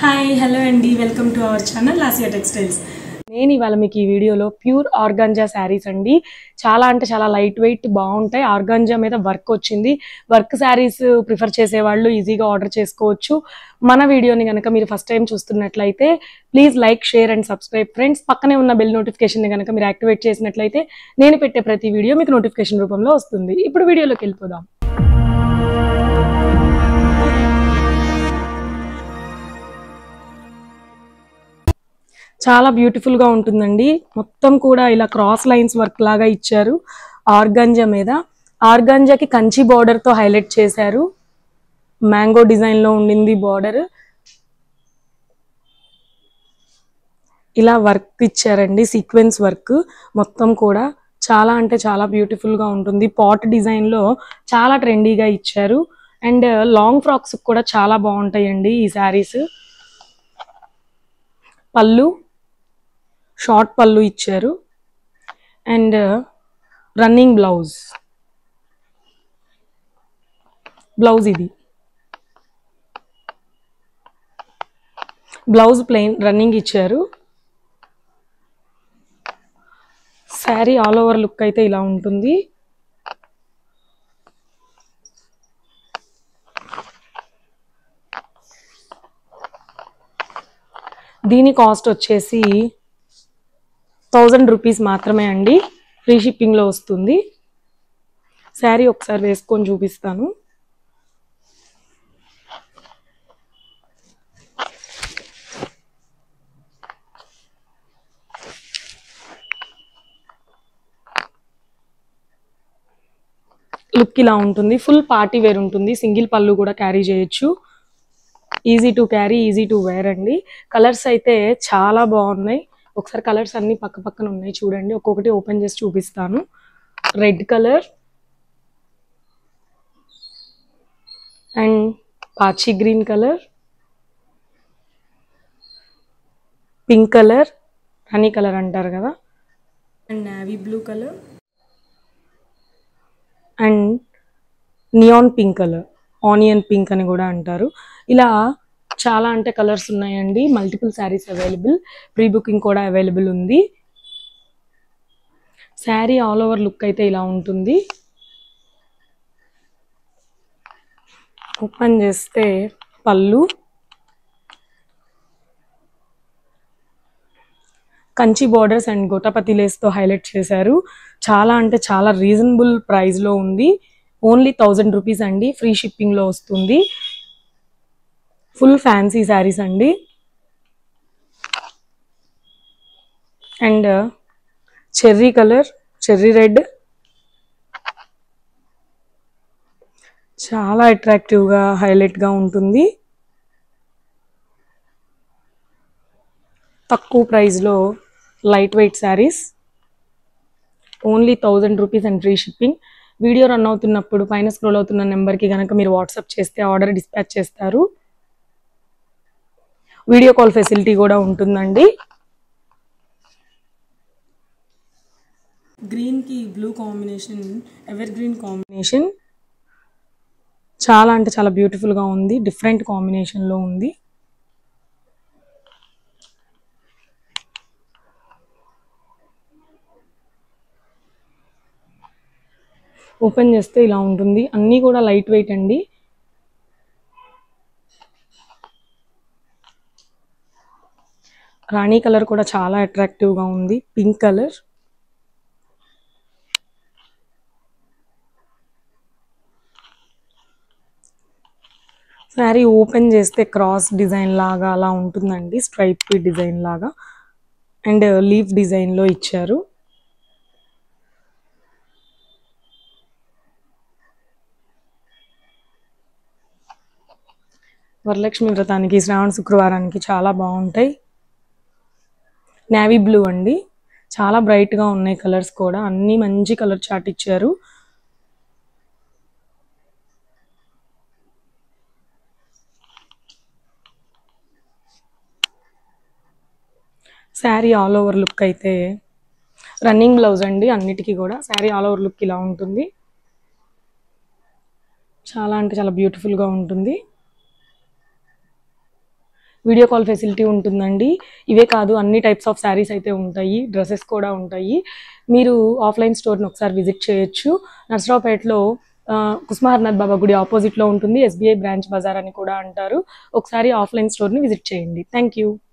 hi hello అండి welcome to our channel Lasya textiles నేను ఇవాళ మీకు ఈ వీడియోలో ప్యూర్ ఆర్గాంజా శారీస్ అండి చాలా అంటే చాలా లైట్ వెయిట్ బాగుంటాయి ఆర్గాంజా మీద వర్క్ వచ్చింది వర్క్ శారీస్ ప్రిఫర్ చేసే వాళ్ళు ఈజీగా ఆర్డర్ చేసుకోవచ్చు మన వీడియోని కనుక మీరు ఫస్ట్ టైం చూస్తున్నట్లయితే please like share and subscribe friends పక్కనే ఉన్న బెల్ నోటిఫికేషన్ కనుక మీరు యాక్టివేట్ చేసినట్లయితే నేను పెట్టే ప్రతి వీడియో మీకు నోటిఫికేషన్ రూపంలో వస్తుంది ఇప్పుడు వీడియోలోకి వెళ్ళిపోదాం చాలా బ్యూటిఫుల్ గా ఉంటుందండి మొత్తం కూడా ఇలా క్రాస్ లైన్స్ వర్క్ లాగా ఇచ్చారు ఆర్గంజా మీద ఆర్గంజాకి కంచి border తో హైలైట్ చేశారు మ్యాంగో డిజైన్ లో ఉండింది బార్డర్ ఇలా వర్క్ ఇచ్చారండి సీక్వెన్స్ వర్క్ మొత్తం కూడా చాలా అంటే చాలా బ్యూటిఫుల్ గా ఉంటుంది పాట్ డిజైన్ లో చాలా ట్రెండీగా ఇచ్చారు అండ్ లాంగ్ ఫ్రాక్స్ కూడా చాలా బాగుంటాయండి ఈ శారీస్ పళ్ళు షార్ట్ పళ్ళు ఇచ్చారు అండ్ రన్నింగ్ బ్లౌజ్ బ్లౌజ్ ఇది బ్లౌజ్ ప్లెయిన్ రన్నింగ్ ఇచ్చారు శారీ ఆల్ ఓవర్ లుక్ అయితే ఇలా ఉంటుంది దీని కాస్ట్ వచ్చేసి థౌజండ్ రూపీస్ మాత్రమే అండి ఫ్రీ షిప్పింగ్లో వస్తుంది శారీ ఒకసారి వేసుకొని చూపిస్తాను లుక్ ఇలా ఉంటుంది ఫుల్ పార్టీ వేర్ ఉంటుంది సింగిల్ పళ్ళు కూడా క్యారీ చేయొచ్చు easy to carry easy to wear అండి కలర్స్ అయితే చాలా బాగున్నాయి ఒకసారి కలర్స్ అన్ని పక్క పక్కన ఉన్నాయి చూడండి ఒక్కొక్కటి ఓపెన్ చేసి చూపిస్తాను రెడ్ కలర్ అండ్ పాచి green colour pink colour honey colour అంటారు కదా and navy blue colour and neon pink colour onion pink అని కూడా అంటారు ఇలా చాలా అంటే కలర్స్ ఉన్నాయండి multiple saris available pre booking కూడా అవైలబుల్ ఉంది శారీ ఆల్ ఓవర్ లుక్ అయితే ఇలా ఉంటుంది ఓపెన్ చేస్తే పళ్ళు కంచి బార్డర్స్ అండ్ గోటాపతి లేస్తో హైలైట్ చేశారు చాలా అంటే చాలా రీజనబుల్ ప్రైస్లో ఉంది ఓన్లీ థౌజండ్ రూపీస్ అండి ఫ్రీ షిప్పింగ్లో వస్తుంది ఫుల్ ఫ్యాన్సీ శారీస్ అండి and cherry colour cherry red చాలా అట్రాక్టివ్గా హైలైట్గా ఉంటుంది తక్కువ ప్రైస్లో light weight saris only thousand rupees and free shipping video run అవుతున్నప్పుడు పైన స్క్రోల్ అవుతున్న నెంబర్కి కనుక మీరు వాట్సాప్ చేస్తే ఆర్డర్ డిస్పాచ్ చేస్తారు వీడియో కాల్ ఫెసిలిటీ కూడా ఉంటుందండి గ్రీన్ కి blue combination evergreen combination చాలా అంటే చాలా బ్యూటిఫుల్ గా ఉంది డిఫరెంట్ కాంబినేషన్ లో ఉంది ఓపెన్ చేస్తే ఇలా ఉంటుంది అన్నీ కూడా లైట్ వెయిట్ అండి రాణి కలర్ కూడా చాలా అట్రాక్టివ్గా ఉంది పింక్ కలర్ శారీ ఓపెన్ చేస్తే క్రాస్ డిజైన్ లాగా అలా ఉంటుందండి స్ట్రైప్ డిజైన్ లాగా అండ్ లీఫ్ డిజైన్లో ఇచ్చారు వరలక్ష్మి వ్రతానికి శ్రావణ శుక్రవారానికి చాలా బాగుంటాయి నేవీ బ్లూ అండి చాలా బ్రైట్గా ఉన్నాయి కలర్స్ కూడా అన్నీ మంచి కలర్ చాట్ ఇచ్చారు శారీ ఆల్ ఓవర్ లుక్ అయితే రన్నింగ్ బ్లౌజ్ అండి అన్నిటికీ కూడా శారీ ఆల్ ఓవర్ లుక్ ఇలా ఉంటుంది చాలా అంటే చాలా బ్యూటిఫుల్గా ఉంటుంది వీడియో కాల్ ఫెసిలిటీ ఉంటుందండి ఇవే కాదు అన్ని టైప్స్ ఆఫ్ శారీస్ అయితే ఉంటాయి డ్రెస్సెస్ కూడా ఉంటాయి మీరు ఆఫ్లైన్ స్టోర్ని ఒకసారి విజిట్ చేయొచ్చు నర్సరావుపేటలో ఆ, కుస్మహర్నాథ్ బాబా గుడి ఆపోజిట్లో ఉంటుంది ఎస్బీఐ బ్రాంచ్ బజార్ అని కూడా అంటారు ఒకసారి ఆఫ్లైన్ స్టోర్ని విజిట్ చేయండి థ్యాంక్ యూ